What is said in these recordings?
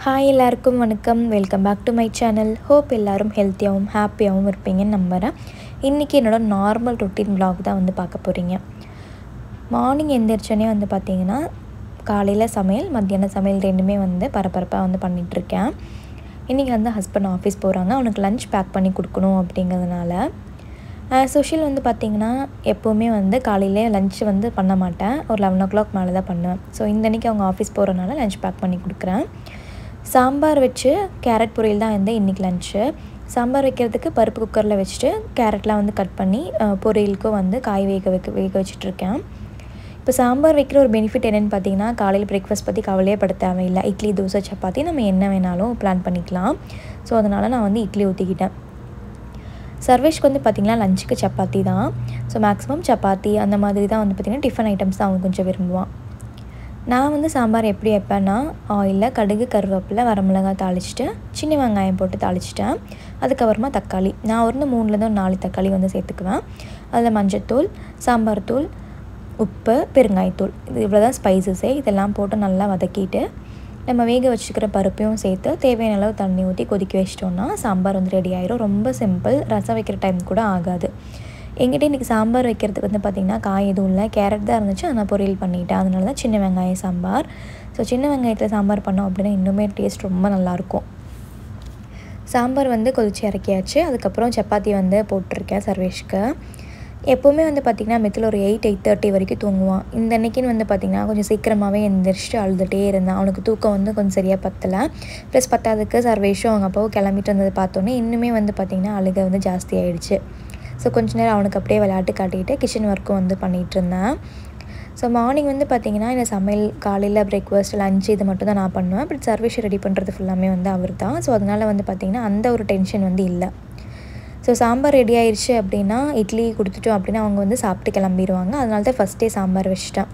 hi எல்லாருக்கும் வணக்கம் welcome back to my channel hope எல்லோரும் ஹெல்த்தியாகவும் ஹாப்பியாகவும் இருப்பீங்கன்னு நம்புகிறேன் இன்றைக்கி என்னோட நார்மல் ரொட்டீன் vlog தான் வந்து பார்க்க போகிறீங்க மார்னிங் எந்திரிச்சோன்னே வந்து பார்த்தீங்கன்னா காலையில் சமையல் மத்தியான சமையல் ரெண்டுமே வந்து பரபரப்பாக வந்து பண்ணிகிட்ருக்கேன் இன்றைக்கி வந்து ஹஸ்பண்ட் ஆஃபீஸ் போகிறாங்க அவனுக்கு லஞ்ச் பேக் பண்ணி கொடுக்கணும் அப்படிங்கிறதுனால சோஷியல் வந்து பார்த்திங்கன்னா எப்போவுமே வந்து காலையிலே லஞ்ச் வந்து பண்ண மாட்டேன் ஒரு லெவன் ஓ கிளாக் மேலே தான் பண்ணுவேன் ஸோ இந்த அன்றைக்கி அவங்க ஆஃபீஸ் போகிறனால லஞ்ச் பேக் பண்ணி கொடுக்குறேன் சாம்பார் வச்சு கேரட் பொரியல் தான் வந்து இன்றைக்கி லஞ்சு சாம்பார் வைக்கிறதுக்கு பருப்பு குக்கரில் வச்சுட்டு கேரட்லாம் வந்து கட் பண்ணி அஹ், பொரியலுக்கும் வந்து காய் வேக வைக்க வேக வச்சிட்ருக்கேன் இப்போ சாம்பார் வைக்கிற ஒரு பெனிஃபிட் என்னென்னு பார்த்தீங்கன்னா காலையில் பிரேக்ஃபாஸ்ட் பற்றி கவலையே பட தேவையில்லை இட்லி தோசை சப்பாத்தி நம்ம என்ன வேணாலும் பிளான் பண்ணிக்கலாம் ஸோ அதனால் நான் வந்து இட்லி ஊற்றிக்கிட்டேன் சர்வேஷ்க்கு வந்து பார்த்திங்கன்னா லஞ்சுக்கு சப்பாத்தி தான் ஸோ மேக்ஸிமம் சப்பாத்தி அந்த மாதிரி தான் வந்து பார்த்திங்கன்னா டிஃபன் ஐட்டம்ஸ் தான் அவன் கொஞ்சம் விரும்புவான் நான் வந்து சாம்பார் எப்படி வைப்பேன்னா ஆயிலில் கடுகு கருவேப்பிலை வரமிளகாய் தாளிச்சிட்டு சின்ன வெங்காயம் போட்டு தாளிச்சிட்டேன் அதுக்கப்புறமா தக்காளி நான் வந்து மூணுலேருந்து ஒரு நாலு தக்காளி வந்து சேர்த்துக்குவேன் அதில் மஞ்சத்தூள் சாம்பார் தூள் உப்பு பெருங்காயத்தூள் இது இவ்வளோ தான் ஸ்பைசஸே இதெல்லாம் போட்டு நல்லா வதக்கிட்டு நம்ம வேக வச்சுக்கிற பருப்பையும் சேர்த்து தேவையான அளவு தண்ணி ஊற்றி கொதிக்க வச்சிட்டோம்னா சாம்பார் வந்து ரெடி ஆயிரும் ரொம்ப சிம்பிள் ரசம் வைக்கிற டைம் கூட ஆகாது எங்கிட்ட இன்றைக்கி சாம்பார் வைக்கிறதுக்கு வந்து பார்த்திங்கன்னா காய் எதுவும் இல்லை கேரட் தான் இருந்துச்சு அதை நான் பொரியல் பண்ணிட்டேன் அதனால தான் சின்ன வெங்காய சாம்பார் ஸோ சின்ன வெங்காயத்தில் சாம்பார் பண்ணோம் அப்படின்னா இன்னுமே டேஸ்ட் ரொம்ப நல்லாயிருக்கும் சாம்பார் வந்து கொதிச்சு இறக்கியாச்சு அதுக்கப்புறம் சப்பாத்தி வந்து போட்டிருக்கேன் சர்வேஷ்க்கு எப்போவுமே வந்து பார்த்திங்கன்னா மித்தில் ஒரு எயிட் எயிட் தேர்ட்டி வரைக்கும் தூங்குவான் இந்த அன்னைக்குன்னு வந்து பார்த்திங்கன்னா கொஞ்சம் சீக்கிரமாகவே எந்திரிச்சிட்டு அழுதுகிட்டே இருந்தான் அவனுக்கு தூக்கம் வந்து கொஞ்சம் சரியாக பத்தலை ப்ளஸ் பத்தாததுக்கு சர்வேஷும் அவங்க அப்பாவும் கிளம்பிட்டு வந்தது பார்த்தோன்னே இன்னுமே வந்து பார்த்திங்கன்னா அழுகை வந்து ஜாஸ்தி ஆயிடுச்சு ஸோ கொஞ்ச நேரம் அவனுக்கு அப்படியே விளையாட்டு காட்டிக்கிட்டு கிச்சன் ஒர்க்கும் வந்து பண்ணிகிட்டு இருந்தேன் ஸோ மார்னிங் வந்து பார்த்திங்கன்னா இந்த சமையல் காலையில் பிரேக்ஃபாஸ்ட் லஞ்ச் இது மட்டும் தான் நான் பண்ணுவேன் பட் சர்வீஸ் ரெடி பண்ணுறது ஃபுல்லாமே வந்து அவர் தான் ஸோ அதனால் வந்து பார்த்திங்கன்னா அந்த ஒரு டென்ஷன் வந்து இல்லை ஸோ சாம்பார் ரெடி ஆயிடுச்சு அப்படின்னா இட்லி கொடுத்துட்டோம் அப்படின்னா அவங்க வந்து சாப்பிட்டு கிளம்பிடுவாங்க அதனால தான் ஃபஸ்ட்டே சாம்பார் வச்சிட்டேன்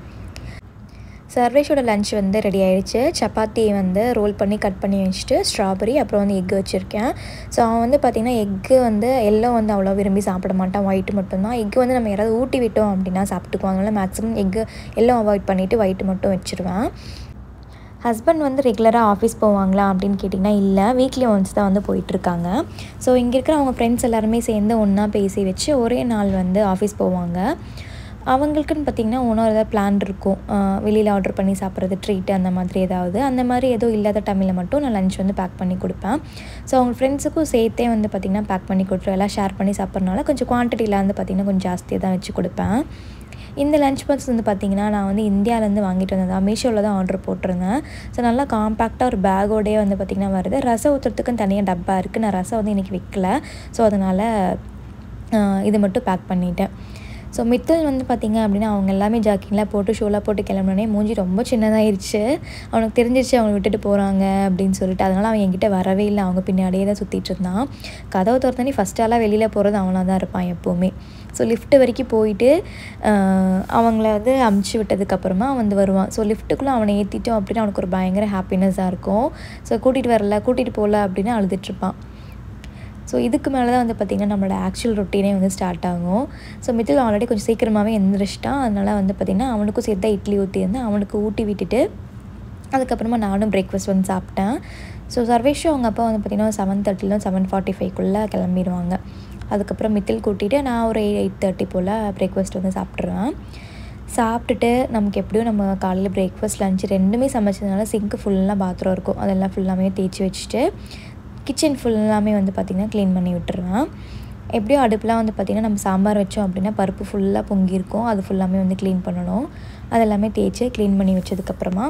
சர்வேஷோட லஞ்ச் வந்து ரெடி ஆயிடுச்சு சப்பாத்தி வந்து ரோல் பண்ணி கட் பண்ணி வச்சுட்டு ஸ்ட்ராபெரி அப்புறம் வந்து எக் வச்சுருக்கேன் ஸோ அவன் வந்து பார்த்திங்கன்னா எக்கு வந்து எல்லோ வந்து அவ்வளோ விரும்பி சாப்பிட மாட்டான் ஒயிட் மட்டும்தான் எக்கு வந்து நம்ம யாராவது ஊட்டி விட்டோம் அப்படின்னா சாப்பிட்டுக்குவாங்கல்ல மேக்ஸிமம் எக்கு எல்லோ அவாய்ட் பண்ணிவிட்டு ஒயிட் மட்டும் வச்சுருவேன் ஹஸ்பண்ட் வந்து ரெகுலராக ஆஃபீஸ் போவாங்களா அப்படின்னு கேட்டிங்கன்னா இல்லை வீக்லி ஒன்ஸ் தான் வந்து போயிட்டுருக்காங்க ஸோ இங்கே இருக்கிற அவங்க ஃப்ரெண்ட்ஸ் எல்லாருமே சேர்ந்து ஒன்றா பேசி வச்சு ஒரே நாள் வந்து ஆஃபீஸ் போவாங்க அவங்களுக்குன்னு பார்த்திங்கன்னா ஒன்றும் ஏதாவது பிளான் இருக்கும் வெளியில் ஆர்டர் பண்ணி சாப்பிட்றது ட்ரீட் அந்த மாதிரி ஏதாவது அந்த மாதிரி எதுவும் இல்லாத டைமில் மட்டும் நான் லஞ்ச் வந்து பேக் பண்ணி கொடுப்பேன் ஸோ அவங்க ஃப்ரெண்ட்ஸுக்கும் சேர்த்தே வந்து பார்த்திங்கன்னா பேக் பண்ணி கொடுத்துருவேன் எல்லாம் ஷேர் பண்ணி சாப்பிட்றனால கொஞ்சம் குவான்டிட்டியில் வந்து பார்த்திங்கன்னா கொஞ்சம் ஜாஸ்தியாக தான் வச்சு கொடுப்பேன் இந்த லஞ்ச் பாக்ஸ் வந்து பார்த்திங்கன்னா நான் வந்து இந்தியாவிலேருந்து வாங்கிட்டு வந்ததா மீஷோவில் தான் ஆர்டர் போட்டிருந்தேன் ஸோ நல்லா காம்பேக்டாக ஒரு பேக்கோடயே வந்து பார்த்திங்கன்னா வருது ரசம் ஊற்றுறதுக்குன்னு தனியாக டப்பா இருக்குது நான் ரசம் வந்து இன்றைக்கி வைக்கல ஸோ அதனால் இது மட்டும் பேக் பண்ணிட்டேன் ஸோ மித்தல் வந்து பார்த்திங்க அப்படின்னா அவங்க எல்லாமே ஜாக்கிங்லாம் போட்டு ஷூலாம் போட்டு கிளம்புனோடனே மூஞ்சி ரொம்ப சின்னதாகிடுச்சு அவனுக்கு தெரிஞ்சிச்சு அவங்க விட்டுட்டு போகிறாங்க அப்படின்னு சொல்லிட்டு அதனால் அவன் என்கிட்ட வரவே இல்லை அவங்க பின்னாடியே தான் சுற்றிட்டு இருந்தான் கதவை திறந்தானே ஃபஸ்ட்டாலாம் வெளியில் போகிறது அவனாக தான் இருப்பான் எப்போவுமே ஸோ லிஃப்ட்டு வரைக்கும் போயிட்டு ஆஹ், அவங்கள வந்து அமுச்சு விட்டதுக்கப்புறமா வந்து வருவான் ஸோ லிஃப்ட்டுக்குள்ளே அவனை ஏற்றிட்டோம் அப்படின்னா அவனுக்கு ஒரு பயங்கர ஹாப்பினஸ்ஸாக இருக்கும் ஸோ கூட்டிகிட்டு வரல கூட்டிகிட்டு போகல அப்படின்னு அழுதுட்ருப்பான் ஸோ இதுக்கு மேலே தான் வந்து பார்த்திங்கன்னா நம்மளோட ஆக்சுவல் ரொட்டீனே வந்து ஸ்டார்ட் ஆகும் ஸோ மித்தில் ஆல்ரெடி கொஞ்சம் சீக்கிரமாகவே எந்திரிச்சிட்டான் அதனால் வந்து பார்த்திங்கன்னா அவனுக்கும் சேர்த்தா இட்லி ஊற்றியிருந்தேன் அவனுக்கு ஊட்டி விட்டுட்டு அதுக்கப்புறமா நானும் பிரேக்ஃபாஸ்ட் வந்து சாப்பிட்டேன் ஸோ சர்வேஷும் அவங்க அப்பா வந்து பார்த்திங்கன்னா செவன் தேர்ட்டிலும் செவன் ஃபார்ட்டி ஃபைவ்க்குள்ளே கிளம்பிடுவாங்க அதுக்கப்புறம் மித்தில் கூட்டிகிட்டு நான் ஒரு எயிட் தேர்ட்டி போல் பிரேக்ஃபாஸ்ட் வந்து சாப்பிட்ருவேன் சாப்பிட்டுட்டு நமக்கு எப்படியும் நம்ம காலையில் பிரேக்ஃபாஸ்ட் லஞ்ச் ரெண்டுமே சமைச்சதுனால சிங்க்கு ஃபுல்லாக பாத்ரூம் இருக்கும் அதெல்லாம் ஃபுல்லாமே தேய்ச்சி வச்சுட்டு கிச்சன் ஃபுல்லாமே வந்து பார்த்திங்கன்னா க்ளீன் பண்ணி விட்டுருவேன் எப்படியோ அடுப்புலாம் வந்து பார்த்திங்கன்னா நம்ம சாம்பார் வச்சோம் அப்படின்னா பருப்பு ஃபுல்லாக பொங்கியிருக்கும் அது ஃபுல்லாமே வந்து க்ளீன் பண்ணணும் அதெல்லாமே தேய்ச்சி க்ளீன் பண்ணி வச்சதுக்கப்புறமா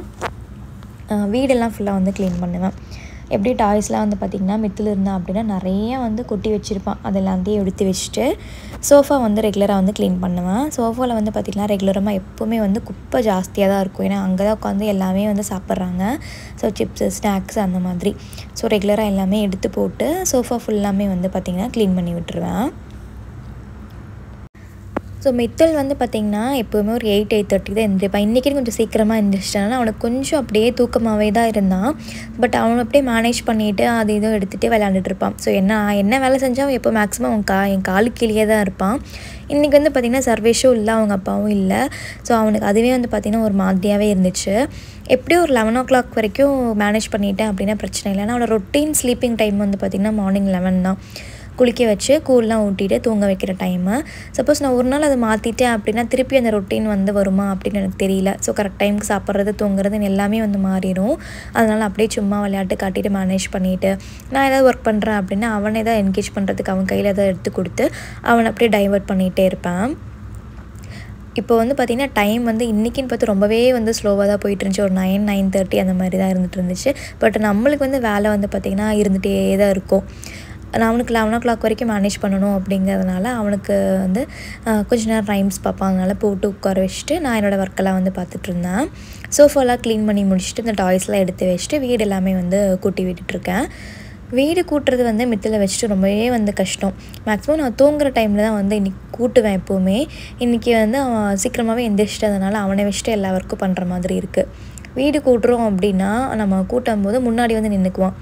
அஹ் வீடெல்லாம் ஃபுல்லாக வந்து க்ளீன் பண்ணுவேன் எப்படி டாய்ஸ்லாம் வந்து பார்த்திங்கன்னா மித்தில் இருந்தான் அப்படின்னா நிறைய வந்து கொட்டி வச்சுருப்பான் அதெல்லாத்தையும் எடுத்து வச்சுட்டு சோஃபா வந்து ரெகுலராக வந்து க்ளீன் பண்ணுவேன் சோஃபாவில் வந்து பார்த்திங்கன்னா ரெகுலராக எப்போவுமே வந்து குப்பை ஜாஸ்தியாக தான் இருக்கும் ஏன்னா அங்கே தான் உட்காந்து எல்லாமே வந்து சாப்பிட்றாங்க ஸோ சிப்ஸு ஸ்நாக்ஸ் அந்த மாதிரி ஸோ ரெகுலராக எல்லாமே எடுத்து போட்டு சோஃபா ஃபுல்லாமே வந்து பார்த்திங்கன்னா க்ளீன் பண்ணி விட்டுருவேன் ஸோ மித்தல் வந்து பார்த்திங்கன்னா எப்போவுமே ஒரு எயிட் எயிட் தேர்ட்டி தான் எழுந்திரிப்பான் இன்றைக்கி கொஞ்சம் சீக்கிரமாக எழுந்திரிச்சிட்டனால அவனுக்கு கொஞ்சம் அப்படியே தூக்கமாகவே தான் இருந்தான் பட் அவனை அப்படியே மேனேஜ் பண்ணிவிட்டு அது இதுவும் எடுத்துகிட்டே விளையாண்டுட்டு இருப்பான் ஸோ என்ன என்ன வேலை செஞ்சால் எப்போ மேக்ஸிமம் அவன் கா என் காலு கீழே தான் இருப்பான் இன்றைக்கி வந்து பார்த்திங்கன்னா சர்வேஷும் இல்லை அவங்க அப்பாவும் இல்லை ஸோ அவனுக்கு அதுவே வந்து பார்த்திங்கன்னா ஒரு மாதிரியாகவே இருந்துச்சு எப்படியும் ஒரு லெவன் ஓ கிளாக் வரைக்கும் மேனேஜ் பண்ணிட்டேன் அப்படின்னா பிரச்சனை இல்லை ஏன்னா அவனோட ரொட்டீன் ஸ்லீப்பிங் டைம் வந்து பார்த்திங்கன்னா மார்னிங் லெவன் தான் குளிக்க வச்சு கூழ்லாம் ஊட்டிட்டு தூங்க வைக்கிற டைமு சப்போஸ் நான் ஒரு நாள் அதை மாற்றிட்டேன் அப்படின்னா திருப்பி அந்த ரொட்டீன் வந்து வருமா அப்படின்னு எனக்கு தெரியல ஸோ கரெக்ட் டைமுக்கு சாப்பிட்றது தூங்குறது எல்லாமே வந்து மாறிடும் அதனால் அப்படியே சும்மா விளையாட்டு காட்டிட்டு மேனேஜ் பண்ணிவிட்டு நான் ஏதாவது ஒர்க் பண்ணுறேன் அப்படின்னா அவனை ஏதாவது என்கேஜ் பண்ணுறதுக்கு அவன் கையில் ஏதாவது எடுத்து கொடுத்து அவனை அப்படியே டைவர்ட் பண்ணிகிட்டே இருப்பேன் இப்போ வந்து பார்த்திங்கன்னா டைம் வந்து இன்றைக்கின்னு பார்த்து ரொம்பவே வந்து ஸ்லோவாக தான் போயிட்டு இருந்துச்சு ஒரு நைன் நைன் தேர்ட்டி அந்த மாதிரி தான் இருந்துட்டு இருந்துச்சு பட் நம்மளுக்கு வந்து வேலை வந்து பார்த்திங்கன்னா இருந்துகிட்டே தான் இருக்கும் நான் அவனுக்கு லெவன் ஓ கிளாக் வரைக்கும் மேனேஜ் பண்ணணும் அப்படிங்கிறதுனால அவனுக்கு வந்து கொஞ்ச நேரம் ரைம்ஸ் பார்ப்பான் அதனால் போட்டு உட்கார வச்சுட்டு நான் என்னோடய ஒர்க்கெல்லாம் வந்து பார்த்துட்டு இருந்தேன் சோஃபாலாம் க்ளீன் பண்ணி முடிச்சுட்டு இந்த டாய்ஸ்லாம் எடுத்து வச்சுட்டு வீடு எல்லாமே வந்து கூட்டி விட்டுட்ருக்கேன் வீடு கூட்டுறது வந்து மித்தில் வச்சுட்டு ரொம்பவே வந்து கஷ்டம் மேக்ஸிமம் நான் தூங்குற டைமில் தான் வந்து இன்றைக்கி கூட்டுவேன் எப்போவுமே இன்றைக்கி வந்து அவன் சீக்கிரமாகவே எந்திரிச்சிட்டதுனால அவனை வச்சுட்டு எல்லா ஒர்க்கும் பண்ணுற மாதிரி இருக்குது வீடு கூட்டுறோம் அப்படின்னா நம்ம கூட்டும் போது முன்னாடி வந்து நின்றுக்குவான்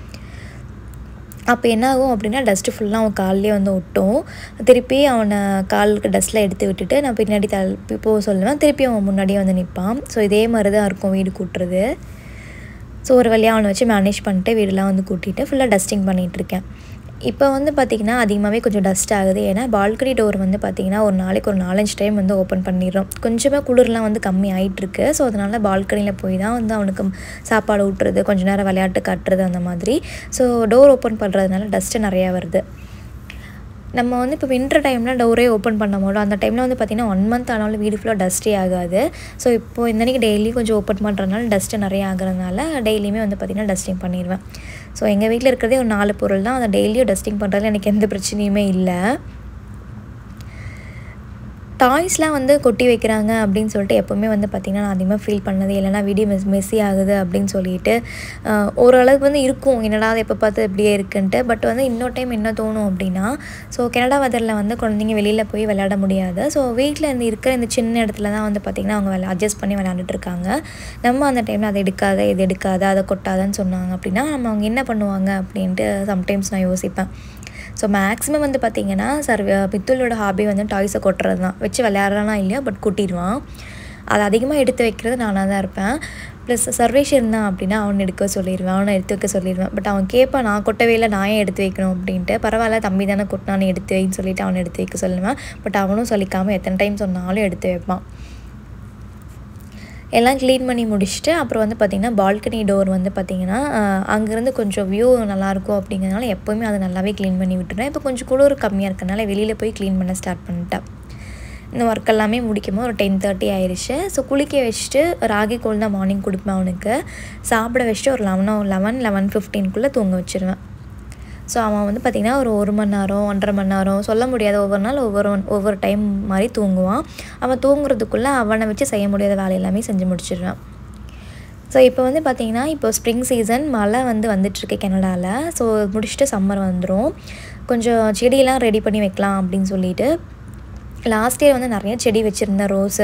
அப்போ என்ன ஆகும் அப்படின்னா டஸ்ட்டு ஃபுல்லாக அவன் கால்லேயே வந்து ஒட்டும் திருப்பி அவனை காலுக்கு டஸ்ட்டில் எடுத்து விட்டுட்டு நான் பின்னாடி தல் போக சொல்லுவேன் திருப்பி அவன் முன்னாடியே வந்து நிற்பான் ஸோ இதே மாதிரி தான் இருக்கும் வீடு கூட்டுறது ஸோ ஒரு வழியாக அவனை வச்சு மேனேஜ் பண்ணிட்டு வீடெல்லாம் வந்து கூட்டிகிட்டு ஃபுல்லாக டஸ்டிங் பண்ணிகிட்ருக்கேன் இப்போ வந்து பார்த்திங்கன்னா அதிகமாகவே கொஞ்சம் டஸ்ட் ஆகுது ஏன்னா பால்கனி டோர் வந்து பார்த்திங்கன்னா ஒரு நாளைக்கு ஒரு நாலஞ்சு டைம் வந்து ஓப்பன் பண்ணிடுறோம் கொஞ்சமாக குளிர்லாம் வந்து கம்மி ஆகிட்டுருக்கு ஸோ அதனால் பால்கனியில் போய் தான் வந்து அவனுக்கு சாப்பாடு ஊட்டுறது கொஞ்சம் நேரம் விளையாட்டு காட்டுறது அந்த மாதிரி ஸோ டோர் ஓப்பன் பண்ணுறதுனால டஸ்ட்டு நிறையா வருது நம்ம வந்து இப்போ வின்டர் டைமில் டோரே ஓப்பன் பண்ண மாட்டோம் அந்த டைமில் வந்து பார்த்திங்கன்னா ஒன் மந்த் ஆனாலும் வீடு ஃபுல்லாக டஸ்ட்டே ஆகாது ஸோ இப்போ இந்த அன்றைக்கி டெய்லி கொஞ்சம் ஓப்பன் பண்ணுறதுனால டஸ்ட்டு நிறைய ஆகுறதுனால டெய்லியுமே வந்து பார்த்திங்கன்னா டஸ்டிங் பண்ணிடுவேன் ஸோ எங்கள் வீட்டில் இருக்கிறதே ஒரு நாலு பொருள் தான் அதை டெய்லியும் டஸ்டிங் பண்ணுறதுல எனக்கு எந்த பிரச்சனையுமே இல்லை டாய்ஸ்லாம் வந்து கொட்டி வைக்கிறாங்க அப்படின்னு சொல்லிட்டு எப்போவுமே வந்து பார்த்திங்கன்னா நான் அதிகமாக ஃபீல் பண்ணது இல்லைனா வீடியோ மெஸ் மெஸ்ஸி ஆகுது அப்படின்னு சொல்லிட்டு ஓரளவுக்கு வந்து இருக்கும் என்னடா அது எப்போ பார்த்து இப்படியே இருக்குன்ட்டு பட் வந்து இன்னொரு டைம் என்ன தோணும் அப்படின்னா ஸோ கனடா வெதரில் வந்து குழந்தைங்க வெளியில் போய் விளையாட முடியாது ஸோ வீட்டில் இந்த இருக்கிற இந்த சின்ன இடத்துல தான் வந்து பார்த்திங்கன்னா அவங்க விளை அட்ஜஸ்ட் பண்ணி விளையாண்டுட்டு இருக்காங்க நம்ம அந்த டைமில் அதை எடுக்காத இது எடுக்காத அதை கொட்டாதன்னு சொன்னாங்க அப்படின்னா நம்ம அவங்க என்ன பண்ணுவாங்க அப்படின்ட்டு சம்டைம்ஸ் நான் யோசிப்பேன் ஸோ மேக்ஸிமம் வந்து பார்த்திங்கன்னா சர் பித்துளோட ஹாபி வந்து டாய்ஸை கொட்டுறது தான் வச்சு விளையாடுறானா இல்லையா பட் கொட்டிடுவான் அது அதிகமாக எடுத்து வைக்கிறது நானாக தான் இருப்பேன் ப்ளஸ் சர்வேஷ் இருந்தான் அப்படின்னா அவனை எடுக்க சொல்லிடுவேன் அவனை எடுத்து வைக்க சொல்லிடுவேன் பட் அவன் கேட்பான் நான் கொட்டவே இல்லை நான் ஏன் எடுத்து வைக்கணும் அப்படின்ட்டு பரவாயில்ல தம்பி தானே கொட்டினான்னு எடுத்து வைன்னு சொல்லிவிட்டு அவனை எடுத்து வைக்க சொல்லுவேன் பட் அவனும் சொல்லிக்காமல் எத்தனை டைம் சொன்னாலும் எடுத்து வைப்பான் எல்லாம் க்ளீன் பண்ணி முடிச்சுட்டு அப்புறம் வந்து பார்த்திங்கன்னா பால்கனி டோர் வந்து பார்த்திங்கன்னா அங்கேருந்து கொஞ்சம் வியூ நல்லாயிருக்கும் அப்படிங்கிறதுனால எப்போவுமே அதை நல்லாவே க்ளீன் பண்ணி விட்டுருவேன் இப்போ கொஞ்சம் குளிர் கம்மியாக இருக்கனால வெளியில் போய் க்ளீன் பண்ண ஸ்டார்ட் பண்ணிட்டேன் இந்த ஒர்க் எல்லாமே முடிக்கும் ஒரு டென் தேர்ட்டி ஆயிடுச்சு ஸோ குளிக்க வச்சுட்டு ராகி கோல் தான் மார்னிங் கொடுப்பேன் அவனுக்கு சாப்பிட வச்சுட்டு ஒரு லெவனோ லெவன் லெவன் ஃபிஃப்டீனுக்குள்ளே தூங்க வச்சுருவேன் ஸோ அவன் வந்து பார்த்திங்கன்னா ஒரு ஒரு மணி நேரம் ஒன்றரை மணி நேரம் சொல்ல முடியாது ஒவ்வொரு நாள் ஒவ்வொரு ஒவ்வொரு டைம் மாதிரி தூங்குவான் அவன் தூங்குறதுக்குள்ளே அவனை வச்சு செய்ய முடியாத வேலை எல்லாமே செஞ்சு முடிச்சிடுவேன் ஸோ இப்போ வந்து பார்த்திங்கன்னா இப்போ ஸ்ப்ரிங் சீசன் மழை வந்து வந்துட்டுருக்கு கனடாவில் ஸோ முடிச்சுட்டு சம்மர் வந்துடும் கொஞ்சம் செடியெல்லாம் ரெடி பண்ணி வைக்கலாம் அப்படின்னு சொல்லிட்டு லாஸ்ட் இயர் வந்து நிறைய செடி வச்சுருந்தேன் ரோஸு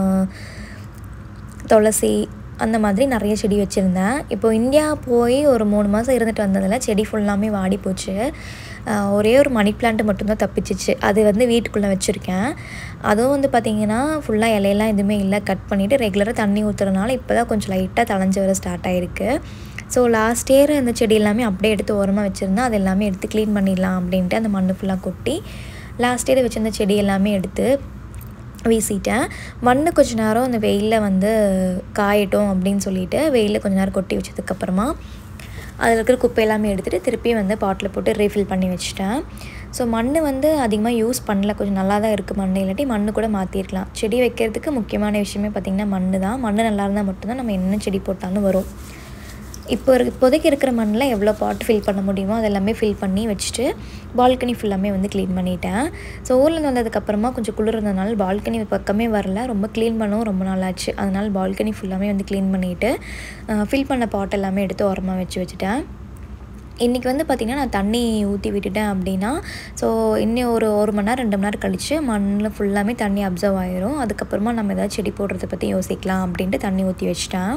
துளசி அந்த மாதிரி நிறைய செடி வச்சுருந்தேன் இப்போ இந்தியா போய் ஒரு மூணு மாதம் இருந்துட்டு வந்ததில் செடி ஃபுல்லாமே வாடி போச்சு ஒரே ஒரு மணி பிளான்ட்டு மட்டும்தான் தப்பிச்சிச்சு அது வந்து வீட்டுக்குள்ளே வச்சுருக்கேன் அதுவும் வந்து பார்த்திங்கன்னா ஃபுல்லாக இலையெல்லாம் எதுவுமே இல்லை கட் பண்ணிவிட்டு ரெகுலராக தண்ணி ஊற்றுறதுனால இப்போ தான் கொஞ்சம் லைட்டாக தளைஞ்சு வர ஸ்டார்ட் ஆகிருக்கு ஸோ லாஸ்ட் இயர் அந்த செடி எல்லாமே அப்படியே எடுத்து ஓரமாக வச்சுருந்தேன் அது எல்லாமே எடுத்து க்ளீன் பண்ணிடலாம் அப்படின்ட்டு அந்த மண் ஃபுல்லாக கொட்டி லாஸ்ட் இயர் வச்சுருந்த செடி எல்லாமே எடுத்து வீசிட்டேன் மண் கொஞ்ச நேரம் அந்த வெயிலில் வந்து காயட்டும் அப்படின்னு சொல்லிட்டு வெயிலில் கொஞ்ச நேரம் கொட்டி வச்சதுக்கப்புறமா அதில் இருக்கிற குப்பை எல்லாமே எடுத்துகிட்டு திருப்பி வந்து பாட்டில் போட்டு ரீஃபில் பண்ணி வச்சுட்டேன் ஸோ மண் வந்து அதிகமாக யூஸ் பண்ணல கொஞ்சம் நல்லா தான் இருக்குது மண் இல்லாட்டி மண் கூட மாற்றிருக்கலாம் செடி வைக்கிறதுக்கு முக்கியமான விஷயமே பார்த்திங்கன்னா மண் தான் மண் நல்லா இருந்தால் மட்டும்தான் நம்ம என்ன செடி போட்டாலும் வரும் இப்போ இரு- இப்போதைக்கு இருக்கிற மண்ணில் எவ்வளோ பாட் ஃபில் பண்ண முடியுமோ அதெல்லாமே ஃபில் பண்ணி வச்சுட்டு பால்கனி ஃபுல்லாமே வந்து க்ளீன் பண்ணிட்டேன் ஸோ ஊர்லேருந்து வந்ததுக்கப்புறமா கொஞ்சம் குளிர் இருந்ததுனால பால்கனி பக்கமே வரல ரொம்ப க்ளீன் பண்ணவும் ரொம்ப நாள் ஆச்சு அதனால் பால்கனி ஃபுல்லாமே வந்து க்ளீன் பண்ணிவிட்டு ஃபில் பண்ண பாட் எல்லாமே எடுத்து ஓரமாக வச்சு வச்சுட்டேன் இன்றைக்கி வந்து பார்த்திங்கன்னா நான் தண்ணி ஊற்றி விட்டுட்டேன் அப்படின்னா ஸோ இன்னும் ஒரு ஒரு மணி நேரம் ரெண்டு மணி நேரம் கழித்து மண்ணில் ஃபுல்லாமே தண்ணி அப்சர்வ் ஆயிரும் அதுக்கப்புறமா நம்ம ஏதாவது செடி போடுறத பற்றி யோசிக்கலாம் அப்படின்ட்டு தண்ணி ஊற்றி வச்சிட்டேன்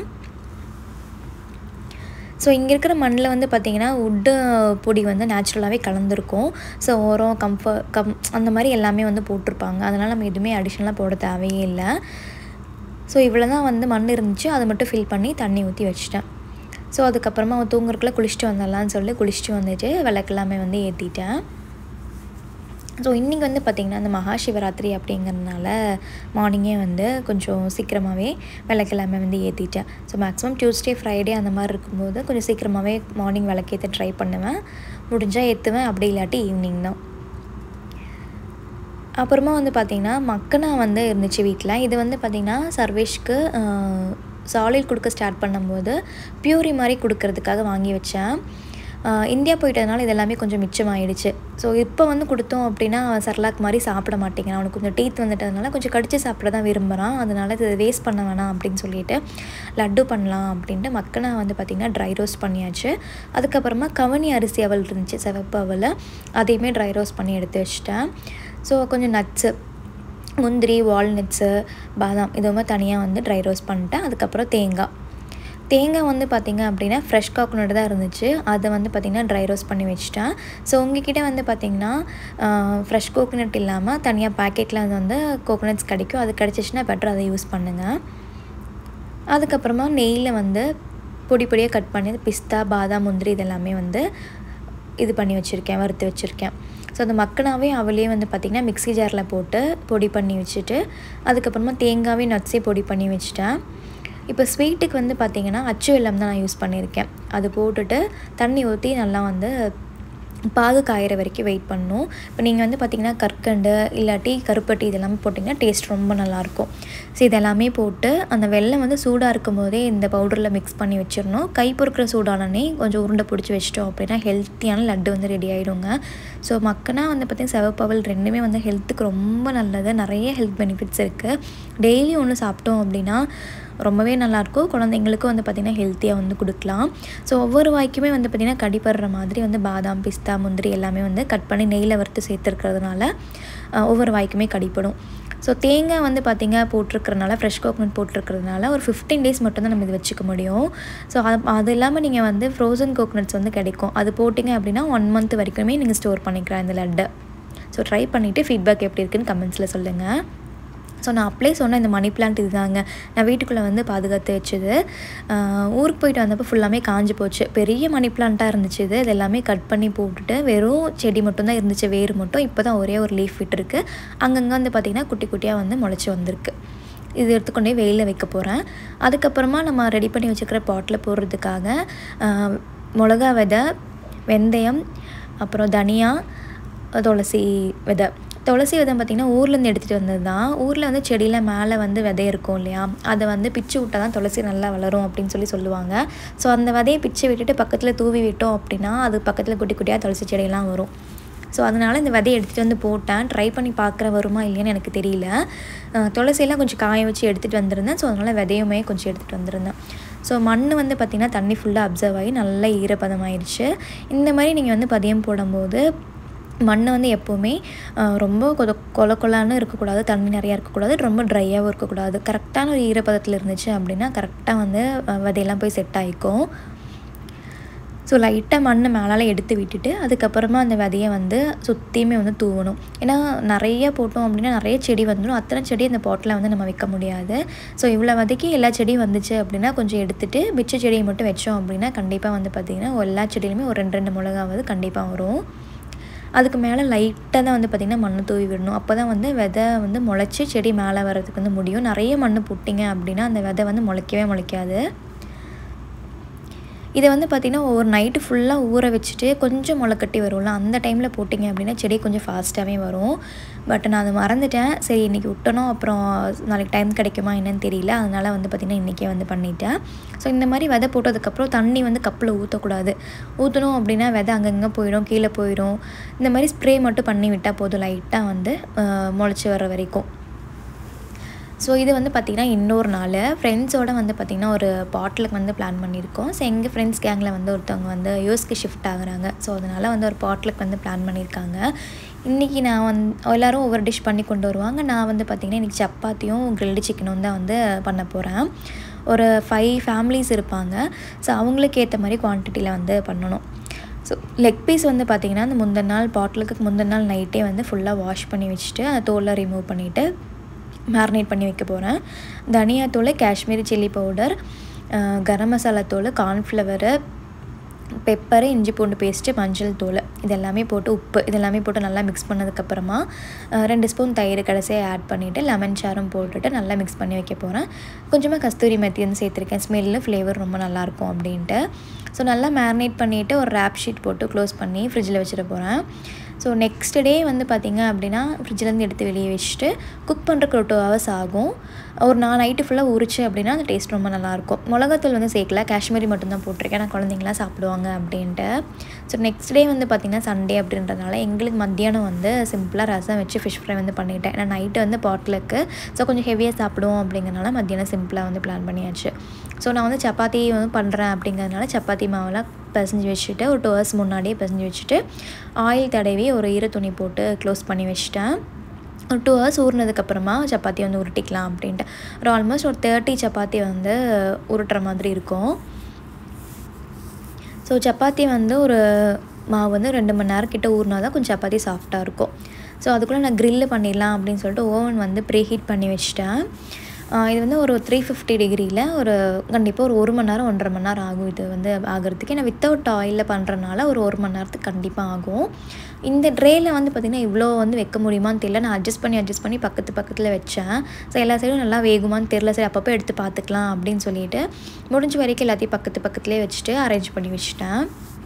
ஸோ இங்கே இருக்கிற மண்ணில் வந்து பார்த்திங்கன்னா உட்டு பொடி வந்து நேச்சுரலாகவே கலந்துருக்கும் ஸோ உரம் கம்ஃப கம் அந்த மாதிரி எல்லாமே வந்து போட்டிருப்பாங்க அதனால் நம்ம எதுவுமே அடிஷ்னலாக போட தேவையே இல்லை ஸோ இவ்வளோ தான் வந்து மண் இருந்துச்சு அதை மட்டும் ஃபில் பண்ணி தண்ணி ஊற்றி வச்சிட்டேன் ஸோ அதுக்கப்புறமா அவன் தூங்குறதுக்குள்ள குளிச்சுட்டு வந்துடலான்னு சொல்லி குளிச்சுட்டு வந்துட்டு விளக்கெல்லாமே வந்து ஏற்றிட்டேன் ஸோ இன்றைக்கி வந்து பார்த்திங்கன்னா அந்த மகா சிவராத்திரி அப்படிங்கிறதுனால மார்னிங்கே வந்து கொஞ்சம் சீக்கிரமாகவே விளக்கெல்லாமே வந்து ஏற்றிட்டேன் ஸோ மேக்ஸிமம் டியூஸ்டே ஃப்ரைடே அந்த மாதிரி இருக்கும்போது கொஞ்சம் சீக்கிரமாகவே மார்னிங் விளக்கேற்ற ட்ரை பண்ணுவேன் முடிஞ்சால் ஏற்றுவேன் அப்படி இல்லாட்டி ஈவினிங் தான் அப்புறமா வந்து பார்த்திங்கன்னா மக்கனா வந்து இருந்துச்சு வீட்டில் இது வந்து பார்த்திங்கன்னா சர்வேஷ்க்கு சாலிட் கொடுக்க ஸ்டார்ட் பண்ணும்போது பியூரி மாதிரி கொடுக்கறதுக்காக வாங்கி வச்சேன் இந்தியா போயிட்டதுனால இது எல்லாமே கொஞ்சம் மிச்சமாயிடுச்சு ஸோ இப்போ வந்து கொடுத்தோம் அப்படின்னா அவன் சர்லாக் மாதிரி சாப்பிட மாட்டேங்கிறான் அவனுக்கு கொஞ்சம் டீத் வந்துட்டதுனால கொஞ்சம் கடிச்சு சாப்பிட தான் விரும்புகிறான் அதனால இது வேஸ்ட் பண்ண வேணாம் அப்படின்னு சொல்லிட்டு லட்டு பண்ணலாம் அப்படின்ட்டு மக்கனை வந்து பார்த்திங்கன்னா ட்ரை ரோஸ்ட் பண்ணியாச்சு அதுக்கப்புறமா கவனி அரிசி அவல் இருந்துச்சு சிவப்பு அவல் அதையுமே ட்ரை ரோஸ்ட் பண்ணி எடுத்து வச்சிட்டேன் ஸோ கொஞ்சம் நட்ஸு முந்திரி வால்நட்ஸு பாதாம் இதுவுமே தனியாக வந்து ட்ரை ரோஸ்ட் பண்ணிட்டேன் அதுக்கப்புறம் தேங்காய் தேங்காய் வந்து பார்த்திங்க அப்படின்னா ஃப்ரெஷ் கோகோனட் தான் இருந்துச்சு அதை வந்து பார்த்திங்கன்னா ட்ரை ரோஸ்ட் பண்ணி வச்சுட்டேன் ஸோ உங்ககிட்ட வந்து பார்த்திங்கன்னா ஃப்ரெஷ் கோகோனட் இல்லாமல் தனியாக பேக்கெட்டில் வந்து கோகோனட்ஸ் கிடைக்கும் அது கிடச்சிச்சின்னா பெட்டர் அதை யூஸ் பண்ணுங்கள் அதுக்கப்புறமா நெய்யில் வந்து பொடி பொடியாக கட் பண்ணி பிஸ்தா பாதாம் முந்திரி இதெல்லாமே வந்து இது பண்ணி வச்சுருக்கேன் வறுத்து வச்சுருக்கேன் ஸோ அந்த மக்கனாவே அவளே வந்து பார்த்திங்கன்னா மிக்ஸி ஜாரில் போட்டு பொடி பண்ணி வச்சுட்டு அதுக்கப்புறமா தேங்காவே நட்ஸே பொடி பண்ணி வச்சுட்டேன் இப்போ ஸ்வீட்டுக்கு வந்து பார்த்திங்கன்னா அச்சு வெல்லம் தான் நான் யூஸ் பண்ணியிருக்கேன் அது போட்டுட்டு தண்ணி ஊற்றி நல்லா வந்து பாகு காயிற வரைக்கும் வெயிட் பண்ணணும் இப்போ நீங்கள் வந்து பார்த்திங்கன்னா கற்கண்டு இல்லாட்டி கருப்பட்டி இதெல்லாமே போட்டிங்கன்னா டேஸ்ட் ரொம்ப நல்லாயிருக்கும் ஸோ இதெல்லாமே போட்டு அந்த வெள்ளம் வந்து சூடாக இருக்கும் போதே இந்த பவுடரில் மிக்ஸ் பண்ணி வச்சிடணும் கை பொறுக்கிற சூடானே கொஞ்சம் உருண்டை பிடிச்சி வச்சிட்டோம் அப்படின்னா ஹெல்த்தியான லட்டு வந்து ரெடி ஆகிடுங்க ஸோ மக்கனா வந்து பார்த்திங்கன்னா செவப்பவல் ரெண்டுமே வந்து ஹெல்த்துக்கு ரொம்ப நல்லது நிறைய ஹெல்த் பெனிஃபிட்ஸ் இருக்குது டெய்லி ஒன்று சாப்பிட்டோம் அப்படின்னா ரொம்பவே நல்லாயிருக்கும் குழந்தைங்களுக்கும் வந்து பார்த்திங்கன்னா ஹெல்த்தியாக வந்து கொடுக்கலாம் ஸோ ஒவ்வொரு வாய்க்குமே வந்து பார்த்திங்கன்னா கடிப்படுற மாதிரி வந்து பாதாம் பிஸ்தா முந்திரி எல்லாமே வந்து கட் பண்ணி நெய்யில் வறுத்து சேர்த்துருக்கிறதுனால ஒவ்வொரு வாய்க்குமே கடிப்படும் ஸோ தேங்காய் வந்து பார்த்திங்க போட்டிருக்கிறதுனால ஃப்ரெஷ் கோகனட் போட்டிருக்கிறதுனால ஒரு ஃபிஃப்டீன் டேஸ் மட்டும் தான் நம்ம இது வச்சுக்க முடியும் ஸோ அது அது இல்லாமல் நீங்கள் வந்து ஃப்ரோசன் கோகனட்ஸ் வந்து கிடைக்கும் அது போட்டிங்க அப்படின்னா ஒன் மந்த் வரைக்குமே நீங்கள் ஸ்டோர் பண்ணிக்கலாம் இந்த லட்டை ஸோ ட்ரை பண்ணிவிட்டு ஃபீட்பேக் எப்படி இருக்குன்னு கமெண்ட்ஸில் சொல்லுங்கள் ஸோ நான் அப்ளை சொன்ன இந்த மணி பிளான்ட் இதுதாங்க நான் வீட்டுக்குள்ளே வந்து பாதுகாத்து வச்சது ஊருக்கு போயிட்டு வந்தப்போ ஃபுல்லாமே காஞ்சி போச்சு பெரிய மணி பிளான்ட்டாக இருந்துச்சு இது இது எல்லாமே கட் பண்ணி போட்டுட்டு வெறும் செடி மட்டும்தான் இருந்துச்சு வேறு மட்டும் இப்போ தான் ஒரே ஒரு லீஃப் விட்டுருக்கு அங்கங்கே வந்து பார்த்திங்கன்னா குட்டி குட்டியாக வந்து முளைச்சி வந்திருக்கு இது எடுத்துக்கொண்டே வெயிலில் வைக்க போகிறேன் அதுக்கப்புறமா நம்ம ரெடி பண்ணி வச்சுக்கிற பாட்டில் போடுறதுக்காக மிளகா விதை வெந்தயம் அப்புறம் தனியா துளசி விதை துளசி விதை பார்த்திங்கன்னா ஊர்லேருந்து எடுத்துகிட்டு வந்தது தான் ஊரில் வந்து செடியில் மேலே வந்து விதை இருக்கும் இல்லையா அதை வந்து பிச்சு விட்டால் தான் துளசி நல்லா வளரும் அப்படின்னு சொல்லி சொல்லுவாங்க ஸோ அந்த விதையை பிச்சு விட்டுட்டு பக்கத்தில் தூவி விட்டோம் அப்படின்னா அது பக்கத்தில் குட்டி குட்டியாக துளசி செடியெல்லாம் வரும் ஸோ அதனால் இந்த விதையை எடுத்துகிட்டு வந்து போட்டேன் ட்ரை பண்ணி பார்க்குற வருமா இல்லையான்னு எனக்கு தெரியல துளசியெல்லாம் கொஞ்சம் காய வச்சு எடுத்துகிட்டு வந்திருந்தேன் ஸோ அதனால் விதையுமே கொஞ்சம் எடுத்துகிட்டு வந்திருந்தேன் ஸோ மண் வந்து பார்த்திங்கன்னா தண்ணி ஃபுல்லாக அப்சர்வ் ஆகி நல்லா ஈரப்பதமாயிடுச்சு இந்த மாதிரி நீங்கள் வந்து பதியம் போடும்போது மண் வந்து எப்போவுமே ரொம்ப கொத கொல கொலான்னு இருக்கக்கூடாது தண்ணி நிறையா இருக்கக்கூடாது ரொம்ப ட்ரையாகவும் இருக்கக்கூடாது கரெக்டான ஒரு ஈரப்பதத்தில் இருந்துச்சு அப்படின்னா கரெக்டாக வந்து விதையெல்லாம் போய் செட் ஆகிக்கும் ஸோ லைட்டாக மண் மேலால் எடுத்து விட்டுட்டு அதுக்கப்புறமா அந்த விதையை வந்து சுற்றியுமே வந்து தூவணும் ஏன்னா நிறைய போட்டோம் அப்படின்னா நிறைய செடி வந்துடும் அத்தனை செடி அந்த பாட்டில் வந்து நம்ம வைக்க முடியாது ஸோ இவ்வளோ விதைக்கு எல்லா செடியும் வந்துச்சு அப்படின்னா கொஞ்சம் எடுத்துகிட்டு மிச்ச செடியை மட்டும் வச்சோம் அப்படின்னா கண்டிப்பாக வந்து பார்த்திங்கன்னா எல்லா செடியிலுமே ஒரு ரெண்டு ரெண்டு மிளகாவது கண்டிப்பாக வரும் அதுக்கு மேலே லைட்டாக தான் வந்து பார்த்திங்கன்னா மண் தூவி விடணும் அப்போ தான் வந்து விதை வந்து முளைச்சி செடி மேலே வர்றதுக்கு வந்து முடியும் நிறைய மண் போட்டிங்க அப்படின்னா அந்த விதை வந்து முளைக்கவே முளைக்காது இதை வந்து பார்த்திங்கன்னா ஒரு நைட்டு ஃபுல்லாக ஊற வச்சுட்டு கொஞ்சம் முளைக்கட்டி வரும்ல அந்த டைமில் போட்டிங்க அப்படின்னா செடி கொஞ்சம் ஃபாஸ்ட்டாகவே வரும் பட் நான் அதை மறந்துட்டேன் சரி இன்றைக்கி விட்டனோ அப்புறம் நாளைக்கு டைம் கிடைக்குமா என்னன்னு தெரியல அதனால் வந்து பார்த்திங்கன்னா இன்றைக்கே வந்து பண்ணிட்டேன் ஸோ இந்த மாதிரி விதை போட்டதுக்கப்புறம் தண்ணி வந்து கப்பில் ஊற்றக்கூடாது ஊற்றணும் அப்படின்னா விதை அங்கங்கே போயிடும் கீழே போயிடும் இந்த மாதிரி ஸ்ப்ரே மட்டும் பண்ணி விட்டால் போதும் லைட்டாக வந்து முளைச்சி வர வரைக்கும் ஸோ இது வந்து பார்த்திங்கன்னா இன்னொரு நாள் ஃப்ரெண்ட்ஸோடு வந்து பார்த்திங்கன்னா ஒரு பாட்டிலுக்கு வந்து பிளான் பண்ணியிருக்கோம் ஸோ எங்கள் ஃப்ரெண்ட்ஸ் கேங்கில் வந்து ஒருத்தவங்க வந்து யூஎஸ்க்கு ஷிஃப்ட் ஆகுறாங்க ஸோ அதனால் வந்து ஒரு பாட்டிலுக்கு வந்து பிளான் பண்ணியிருக்காங்க இன்றைக்கி நான் வந் எல்லோரும் ஒவ்வொரு டிஷ் பண்ணி கொண்டு வருவாங்க நான் வந்து பார்த்திங்கன்னா இன்றைக்கி சப்பாத்தியும் கிரில்டு சிக்கனும் தான் வந்து பண்ண போகிறேன் ஒரு ஃபைவ் ஃபேமிலிஸ் இருப்பாங்க ஸோ அவங்களுக்கு ஏற்ற மாதிரி குவான்டிட்டியில் வந்து பண்ணணும் ஸோ லெக் பீஸ் வந்து பார்த்திங்கன்னா அந்த முந்தின நாள் பாட்டிலுக்கு முந்தின நாள் நைட்டே வந்து ஃபுல்லாக வாஷ் பண்ணி வச்சுட்டு அந்த தோலை ரிமூவ் பண்ணிவிட்டு மேரினேட் பண்ணி வைக்க போகிறேன் தனியாத்தூள் காஷ்மீரி சில்லி பவுடர் கரம் மசாலா தூள் கார்ன்ஃப்ளவரு பெப்பரு இஞ்சி பூண்டு பேஸ்ட்டு மஞ்சள் தூள் இது எல்லாமே போட்டு உப்பு இது எல்லாமே போட்டு நல்லா மிக்ஸ் பண்ணதுக்கப்புறமா ரெண்டு ஸ்பூன் தயிர் கடைசியாக ஆட் பண்ணிவிட்டு லெமன் சாரும் போட்டுட்டு நல்லா மிக்ஸ் பண்ணி வைக்க போகிறேன் கொஞ்சமாக கஸ்தூரி மெத்தி வந்து சேர்த்துருக்கேன் ஸ்மெல்லு ஃப்ளேவர் ரொம்ப நல்லாயிருக்கும் அப்படின்ட்டு ஸோ நல்லா மேரினேட் பண்ணிவிட்டு ஒரு ரேப் ஷீட் போட்டு க்ளோஸ் பண்ணி ஃப்ரிட்ஜில் வச்சுட்டு போகிறேன் ஸோ நெக்ஸ்ட் டே வந்து பார்த்திங்க அப்படின்னா ஃப்ரிட்ஜிலேருந்து எடுத்து வெளியே வச்சுட்டு குக் பண்ணுறக்கு ஒரு டூ ஹவர்ஸ் ஆகும் ஒரு நான் நைட்டு ஃபுல்லாக உரிச்சு அப்படின்னா அந்த டேஸ்ட் ரொம்ப நல்லாயிருக்கும் மிளகாத்தூள் வந்து சேர்க்கல காஷ்மீரி மட்டும்தான் போட்டிருக்கேன் நான் குழந்தைங்களாம் சாப்பிடுவாங்க அப்படின்ட்டு ஸோ நெக்ஸ்ட் டே வந்து பார்த்திங்கன்னா சண்டே அப்படின்றதுனால எங்களுக்கு மத்தியானம் வந்து சிம்பிளாக ரசம் வச்சு ஃபிஷ் ஃப்ரை வந்து பண்ணிக்கிட்டேன் ஏன்னா நைட்டு வந்து பாட்டிலுக்கு ஸோ கொஞ்சம் ஹெவியாக சாப்பிடுவோம் அப்படிங்கிறனால மத்தியானம் சிம்பிளாக வந்து பிளான் பண்ணியாச்சு ஸோ நான் வந்து சப்பாத்தி வந்து பண்ணுறேன் அப்படிங்கிறதுனால சப்பாத்தி மாவெல்லாம் பிசைஞ்சு வச்சுட்டு ஒரு டூ ஹவர்ஸ் முன்னாடியே பிசைஞ்சு வச்சுட்டு ஆயில் தடவி ஒரு ஈர துணி போட்டு க்ளோஸ் பண்ணி வச்சுட்டேன் ஒரு டூ ஹவர்ஸ் ஊறினதுக்கப்புறமா சப்பாத்தி வந்து உருட்டிக்கலாம் அப்படின்ட்டு ஒரு ஆல்மோஸ்ட் ஒரு தேர்ட்டி சப்பாத்தி வந்து உருட்டுற மாதிரி இருக்கும் ஸோ சப்பாத்தி வந்து ஒரு மாவு வந்து ரெண்டு மணி நேரம் கிட்ட ஊறினா தான் கொஞ்சம் சப்பாத்தி சாஃப்டாக இருக்கும் ஸோ அதுக்குள்ளே நான் க்ரில்லு பண்ணிடலாம் அப்படின்னு சொல்லிட்டு ஓவன் வந்து ப்ரீ ஹீட் பண்ணி வச்சிட்டேன் இது வந்து ஒரு த்ரீ ஃபிஃப்டி டிகிரியில் ஒரு கண்டிப்பாக ஒரு ஒரு மணி நேரம் ஒன்றரை மணி நேரம் ஆகும் இது வந்து ஆகிறதுக்கு ஏன்னா வித்தவுட் ஆயிலில் பண்ணுறனால ஒரு ஒரு மணி நேரத்துக்கு கண்டிப்பாக ஆகும் இந்த ட்ரேயில் வந்து பார்த்திங்கன்னா இவ்வளோ வந்து வைக்க முடியுமான்னு தெரியல நான் அட்ஜஸ்ட் பண்ணி அட்ஜஸ்ட் பண்ணி பக்கத்து பக்கத்தில் வச்சேன் ஸோ எல்லா சைடும் நல்லா வேகுமான்னு தெரில சரி அப்பப்போ எடுத்து பார்த்துக்கலாம் அப்படின்னு சொல்லிட்டு முடிஞ்ச வரைக்கும் எல்லாத்தையும் பக்கத்து பக்கத்துலேயே வச்சுட்டு அரேஞ்ச் பண்ணி வச்சுட்டேன்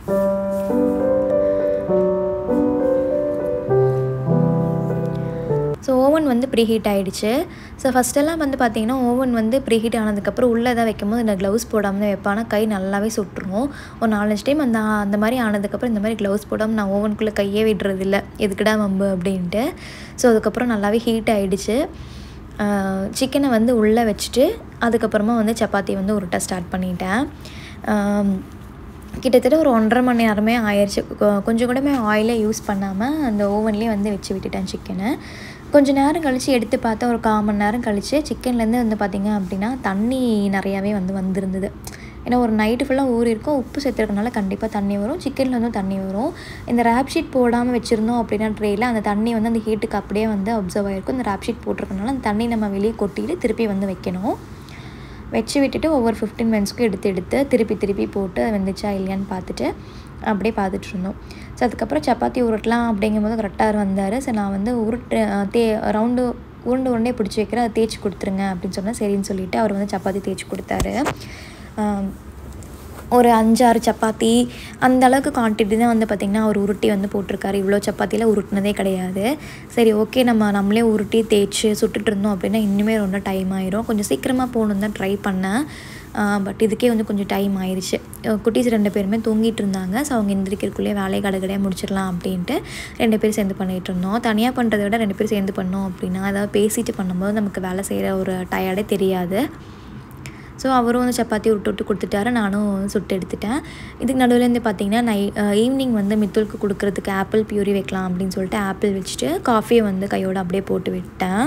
ஸோ ஓவன் வந்து ப்ரீ ஹீட் ஆகிடுச்சு ஸோ ஃபஸ்ட்டெல்லாம் வந்து பார்த்திங்கன்னா ஓவன் வந்து ப்ரீ ஹீட் ஆனதுக்கப்புறம் உள்ளே தான் வைக்கும் போது இந்த க்ளவுஸ் போடாமல் தான் வைப்பானா கை நல்லாவே சுட்டுரும் ஒரு நாலஞ்சு டைம் அந்த அந்த மாதிரி ஆனதுக்கப்புறம் இந்த மாதிரி க்ளவுஸ் போடாமல் நான் ஓவனுக்குள்ளே கையே விடுறதில்ல எதுக்குடா வம்பு அப்படின்ட்டு ஸோ அதுக்கப்புறம் நல்லாவே ஹீட் ஆகிடுச்சு சிக்கனை வந்து உள்ளே வச்சுட்டு அதுக்கப்புறமா வந்து சப்பாத்தி வந்து உருட்ட ஸ்டார்ட் பண்ணிட்டேன் கிட்டத்தட்ட ஒரு ஒன்றரை மணி நேரமே ஆயிடுச்சு கொஞ்சம் கூடமே ஆயிலே யூஸ் பண்ணாமல் அந்த ஓவன்லேயே வந்து வச்சு விட்டுட்டேன் சிக்கனை கொஞ்சம் நேரம் கழித்து எடுத்து பார்த்தா ஒரு கால் மணி நேரம் கழித்து சிக்கன்லேருந்து வந்து பார்த்திங்க அப்படின்னா தண்ணி நிறையாவே வந்து வந்திருந்தது ஏன்னா ஒரு நைட்டு ஃபுல்லாக ஊறி இருக்கும் உப்பு சேர்த்துருக்கனால கண்டிப்பாக தண்ணி வரும் சிக்கனில் வந்து தண்ணி வரும் இந்த ரேப் ஷீட் போடாமல் வச்சுருந்தோம் அப்படின்னா ட்ரேயில் அந்த தண்ணி வந்து அந்த ஹீட்டுக்கு அப்படியே வந்து அப்சர்வ் ஆகிருக்கும் இந்த ரேப் ஷீட் போட்டிருக்கனால அந்த தண்ணி நம்ம வெளியே கொட்டிட்டு திருப்பி வந்து வைக்கணும் வச்சு விட்டுட்டு ஒவ்வொரு ஃபிஃப்டீன் மினிட்ஸ்க்கும் எடுத்து எடுத்து திருப்பி திருப்பி போட்டு வெந்துச்சா இல்லையான்னு பார்த்துட்டு அப்படியே பார்த்துட்டு இருந்தோம் ஸோ அதுக்கப்புறம் சப்பாத்தி உருட்டலாம் அப்படிங்கும்போது கரெக்டாக வந்தார் ஸோ நான் வந்து உருட்டு தே ரவுண்டு உருண்டு உருண்டே பிடிச்சி வைக்கிறேன் அதை தேய்ச்சி கொடுத்துருங்க அப்படின்னு சொன்னால் சரின்னு சொல்லிவிட்டு அவர் வந்து சப்பாத்தி தேய்ச்சி கொடுத்தாரு ஒரு அஞ்சாறு சப்பாத்தி அந்த அளவுக்கு குவான்டிட்டி தான் வந்து பார்த்திங்கன்னா அவர் உருட்டி வந்து போட்டிருக்காரு இவ்வளோ சப்பாத்தியில் உருட்டினதே கிடையாது சரி ஓகே நம்ம நம்மளே உருட்டி தேய்ச்சி சுட்டுட்டு இருந்தோம் அப்படின்னா இன்னுமே ரொம்ப டைம் ஆயிரும் கொஞ்சம் சீக்கிரமாக போகணுன்னு தான் ட்ரை பண்ணேன் பட் இதுக்கே வந்து கொஞ்சம் டைம் ஆயிடுச்சு குட்டீஸ் ரெண்டு பேருமே தூங்கிட்டு இருந்தாங்க ஸோ அவங்க எந்திரிக்கிறதுக்குள்ளேயே வேலையை கடைக்கடையாக முடிச்சிடலாம் அப்படின்ட்டு ரெண்டு பேரும் சேர்ந்து பண்ணிகிட்டு இருந்தோம் தனியாக பண்ணுறதை விட ரெண்டு பேரும் சேர்ந்து பண்ணோம் அப்படின்னா அதாவது பேசிட்டு பண்ணும்போது நமக்கு வேலை செய்கிற ஒரு டயர்டே தெரியாது ஸோ அவரும் வந்து சப்பாத்தி விட்டு விட்டு கொடுத்துட்டாரு நானும் சுட்டு எடுத்துட்டேன் இதுக்கு நடுவில் இருந்து பார்த்தீங்கன்னா நை ஈவினிங் வந்து மித்துலுக்கு கொடுக்குறதுக்கு ஆப்பிள் பியூரி வைக்கலாம் அப்படின்னு சொல்லிட்டு ஆப்பிள் வச்சுட்டு காஃபியை வந்து கையோடு அப்படியே போட்டு விட்டேன்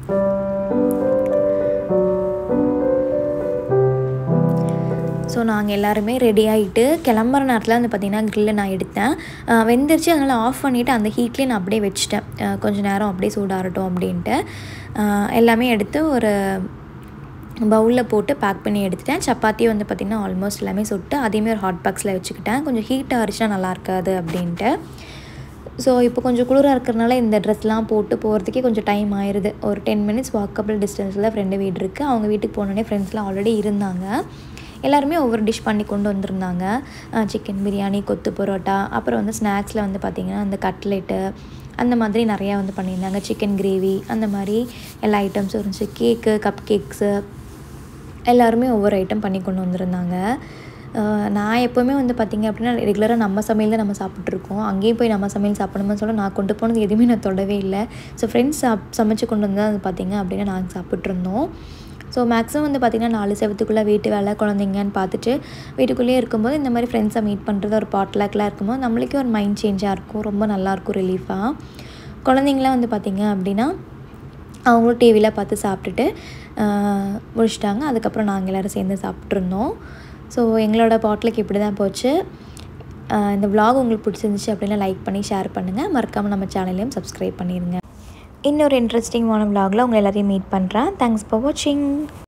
ஸோ நாங்கள் எல்லாருமே ரெடி ஆகிட்டு கிளம்புற நேரத்தில் வந்து பார்த்திங்கன்னா க்ரில்லை நான் எடுத்தேன் வெந்துருச்சு அதனால் ஆஃப் பண்ணிவிட்டு அந்த ஹீட்லேயே நான் அப்படியே வச்சுட்டேன் கொஞ்சம் நேரம் அப்படியே சூடாகட்டும் அப்படின்ட்டு எல்லாமே எடுத்து ஒரு பவுலில் போட்டு பேக் பண்ணி எடுத்துட்டேன் சப்பாத்தியும் வந்து பார்த்திங்கன்னா ஆல்மோஸ்ட் எல்லாமே சுட்டு அதையுமே ஒரு ஹாட் பாக்ஸில் வச்சுக்கிட்டேன் கொஞ்சம் ஹீட்டாக இருந்துச்சுன்னா நல்லா இருக்காது அப்படின்ட்டு ஸோ இப்போ கொஞ்சம் குளிராக இருக்கிறனால இந்த ட்ரெஸ்லாம் போட்டு போகிறதுக்கே கொஞ்சம் டைம் ஆயிடுது ஒரு டென் மினிட்ஸ் வாக்கபிள் டிஸ்டன்ஸில் ஃப்ரெண்டு வீடு இருக்குது அவங்க வீட்டுக்கு போனோடனே ஃப்ரெண்ட்ஸ்லாம் ஆல்ரெடி இருந்தாங்க எல்லாருமே ஒவ்வொரு டிஷ் பண்ணி கொண்டு வந்திருந்தாங்க சிக்கன் பிரியாணி கொத்து பரோட்டா அப்புறம் வந்து ஸ்நாக்ஸில் வந்து பார்த்திங்கன்னா அந்த கட்லெட்டு அந்த மாதிரி நிறையா வந்து பண்ணியிருந்தாங்க சிக்கன் கிரேவி அந்த மாதிரி எல்லா ஐட்டம்ஸும் இருந்துச்சு கேக்கு கப் கேக்ஸு எல்லாருமே ஒவ்வொரு ஐட்டம் பண்ணி கொண்டு வந்திருந்தாங்க ஆஹ் நான் எப்போவுமே வந்து பார்த்திங்க அப்படின்னா ரெகுலராக நம்ம சமையல் தான் நம்ம சாப்பிட்ருக்கோம் அங்கேயும் போய் நம்ம சமையல் சாப்பிடணும்னு சொல்ல நான் கொண்டு போனது எதுவுமே நான் தொடவே இல்லை ஸோ ஃப்ரெண்ட்ஸ் சாப் சமைச்சு கொண்டு வந்து அது பார்த்திங்க அப்படின்னா நாங்கள் சாப்பிட்ருந்தோம் ஸோ மேக்ஸிமம் வந்து பார்த்திங்கன்னா நாலு செவத்துக்குள்ளே வீட்டு வேலை குழந்தைங்கன்னு பார்த்துட்டு வீட்டுக்குள்ளேயே இருக்கும்போது இந்த மாதிரி ஃப்ரெண்ட்ஸை மீட் பண்ணுறது ஒரு பாட்லாக்லாம் இருக்கும்போது நம்மளுக்கே ஒரு மைண்ட் சேஞ்சாக இருக்கும் ரொம்ப நல்லாயிருக்கும் ரிலீஃபாக குழந்தைங்களாம் வந்து பார்த்திங்க அப்படின்னா அவங்களும் டிவியில் பார்த்து சாப்பிட்டுட்டு ஆஹ், முடிச்சிட்டாங்க அதுக்கப்புறம் நாங்கள் எல்லோரும் சேர்ந்து சாப்பிட்ருந்தோம் ஸோ எங்களோட பாட்லுக்கு இப்படி தான் போச்சு ஆஹ், இந்த vlog உங்களுக்கு பிடிச்சிருந்துச்சு அப்படின்னா லைக் பண்ணி ஷேர் பண்ணுங்கள் மறக்காமல் நம்ம சேனலையும் சப்ஸ்கிரைப் பண்ணிடுங்க இன்னொரு இன்ட்ரெஸ்டிங்கான vlogல உங்களை எல்லாத்தையும் மீட் பண்ணுறேன் தேங்க்ஸ் ஃபார் வாட்சிங்